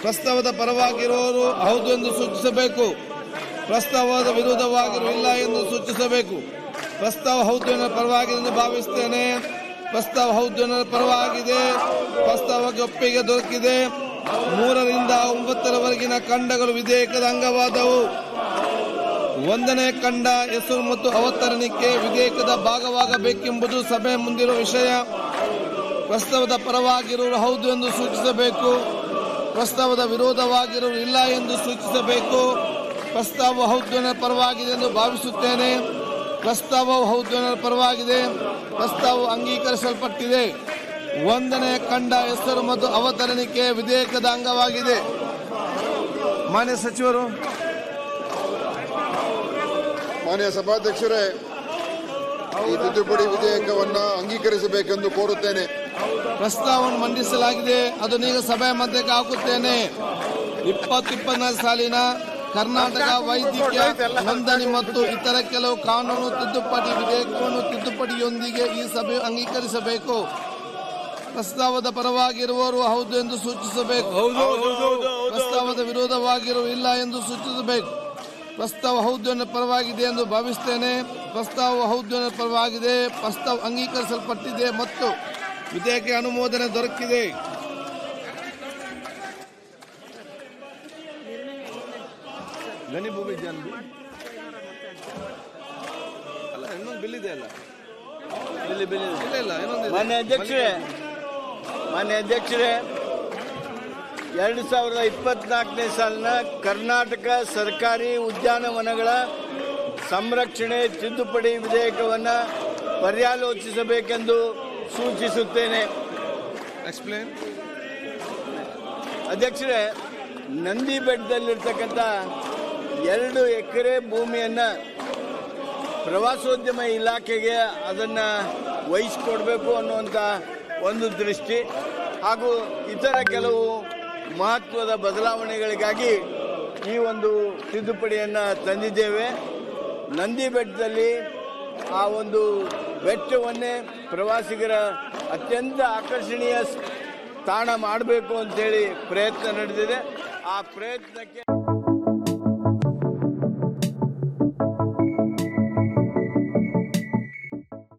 ಪ್ರಸ್ತಾವದ ಪರವಾಗಿರುವವರು ಹೌದು ಎಂದು ಸೂಚಿಸಬೇಕು ಪ್ರಸ್ತಾವದ ವಿರೋಧವಾಗಿರುವ ಇಲ್ಲ ಎಂದು ಸೂಚಿಸಬೇಕು ಪ್ರಸ್ತಾವ ಹೌದು ಎನ್ನುವ ಪರವಾಗಿದೆ ಎಂದು ಭಾವಿಸುತ್ತೇನೆ ಪ್ರಸ್ತಾವ ಹೌದು ಎನ್ನುವ ಪರವಾಗಿದೆ ಪ್ರಸ್ತಾವಕ್ಕೆ ಒಪ್ಪಿಗೆ ದೊರಕಿದೆ ಮೂರರಿಂದ ಒಂಬತ್ತರವರೆಗಿನ ಖಂಡಗಳು ವಿಧೇಯಕದ ಅಂಗವಾದವು ಒಂದನೇ ಖಂಡ ಹೆಸರು ಮತ್ತು ಅವತರಣಿಕೆ ವಿಧೇಯಕದ ಭಾಗವಾಗಬೇಕೆಂಬುದು ಸಭೆ ಮುಂದಿರುವ ವಿಷಯ ಪ್ರಸ್ತಾವದ ಪರವಾಗಿರುವರು ಹೌದು ಎಂದು ಸೂಚಿಸಬೇಕು ಪ್ರಸ್ತಾವದ ವಿರೋಧವಾಗಿರುವರು ಇಲ್ಲ ಎಂದು ಸೂಚಿಸಬೇಕು ಪ್ರಸ್ತಾವ ಹೌದು ಎನ್ನುವ ಪರವಾಗಿದೆ ಎಂದು ಭಾವಿಸುತ್ತೇನೆ ಪ್ರಸ್ತಾವವು ಹೌದು ಎನ್ನುವ ಪರವಾಗಿದೆ ಪ್ರಸ್ತಾವವು ಅಂಗೀಕರಿಸಲ್ಪಟ್ಟಿದೆ ಒಂದನೇ ಖಂಡ ಹೆಸರು ಮತ್ತು ಅವತರಣಿಕೆ ವಿಧೇಯಕದ ಅಂಗವಾಗಿದೆ ಮಾನ್ಯ ಸಚಿವರು ಮಾನ್ಯ ಸಭಾಧ್ಯಕ್ಷರೇ ಈ ತಿದ್ದುಪಡಿ ವಿಧೇಯಕವನ್ನ ಅಂಗೀಕರಿಸಬೇಕೆಂದು ಕೋರುತ್ತೇನೆ ಪ್ರಸ್ತಾವವನ್ನು ಮಂಡಿಸಲಾಗಿದೆ ಅದನ್ನೀಗ ಸಭೆಯ ಮಧ್ಯಕ್ಕೆ ಹಾಕುತ್ತೇನೆ ಇಪ್ಪತ್ತು ಇಪ್ಪತ್ನಾಲ್ಕು ಸಾಲಿನ ಕರ್ನಾಟಕ ವೈದ್ಯಕೀಯ ನೋಂದಣಿ ಮತ್ತು ಇತರ ಕೆಲವು ಕಾನೂನು ತಿದ್ದುಪಡಿ ವಿಧೇಯಕವನ್ನು ತಿದ್ದುಪಡಿಯೊಂದಿಗೆ ಈ ಸಭೆ ಅಂಗೀಕರಿಸಬೇಕು ಪ್ರಸ್ತಾವದ ಪರವಾಗಿರುವವರು ಹೌದು ಎಂದು ಸೂಚಿಸಬೇಕು ಪ್ರಸ್ತಾವದ ವಿರೋಧವಾಗಿರುವ ಇಲ್ಲ ಎಂದು ಸೂಚಿಸಬೇಕು ಪ್ರಸ್ತಾವ ಹೌದು ಎನ್ನುವ ಪರವಾಗಿದೆ ಎಂದು ಭಾವಿಸುತ್ತೇನೆ ಪ್ರಸ್ತಾವ ಹೌದು ಎನ್ನುವ ಪರವಾಗಿದೆ ಪ್ರಸ್ತಾವ ಅಂಗೀಕರಿಸಲ್ಪಟ್ಟಿದೆ ಮತ್ತು ವಿಧೇಯಕ ಅನುಮೋದನೆ ದೊರಕಿದೆ ಗಣಿ ಭೂಮಿ ಇದೆಯಲ್ಲ ಅಲ್ಲ ಇನ್ನೊಂದು ಬಿಲ್ ಇದೆ ಅಲ್ಲ ಬಿಲ್ಲಿ ಬಿಲ್ಲಿ ಇಲ್ಲ ಇಲ್ಲ ಇನ್ನೊಂದು ಇದೆ. ಮಾನ್ಯ ಅಧ್ಯಕ್ಷರೇ ಮಾನ್ಯ ಅಧ್ಯಕ್ಷರೇ ಎರಡು ಸಾವಿರದ ಇಪ್ಪತ್ನಾಲ್ಕನೇ ಸಾಲಿನ ಕರ್ನಾಟಕ ಸರ್ಕಾರಿ ಉದ್ಯಾನವನಗಳ ಸಂರಕ್ಷಣೆ ತಿದ್ದುಪಡಿ ವಿಧೇಯಕವನ್ನು ಪರ್ಯಾಲೋಚಿಸಬೇಕೆಂದು ಸೂಚಿಸುತ್ತೇನೆ ಎಕ್ಸ್ಪ್ಲೇನ್ ಅಧ್ಯಕ್ಷರೇ ನಂದಿ ಬೆಟ್ಟದಲ್ಲಿರ್ತಕ್ಕಂಥ ಎರಡು ಎಕರೆ ಭೂಮಿಯನ್ನು ಪ್ರವಾಸೋದ್ಯಮ ಇಲಾಖೆಗೆ ಅದನ್ನು ವಹಿಸಿಕೊಡ್ಬೇಕು ಅನ್ನುವಂಥ ಒಂದು ದೃಷ್ಟಿ ಹಾಗೂ ಇತರ ಕೆಲವು ಮಹತ್ವದ ಬದಲಾವಣೆಗಳಿಗಾಗಿ ಈ ಒಂದು ತಿದ್ದುಪಡಿಯನ್ನು ತಂದಿದ್ದೇವೆ ನಂದಿ ಬೆಟ್ಟದಲ್ಲಿ ಆ ಒಂದು ಬೆಟ್ಟವನ್ನೇ ಪ್ರವಾಸಿಗರ ಅತ್ಯಂತ ಆಕರ್ಷಣೀಯ ಸ್- ತಾಣ ಮಾಡಬೇಕು ಅಂತೇಳಿ ಪ್ರಯತ್ನ ನಡೆದಿದೆ ಆ ಪ್ರಯತ್ನಕ್ಕೆ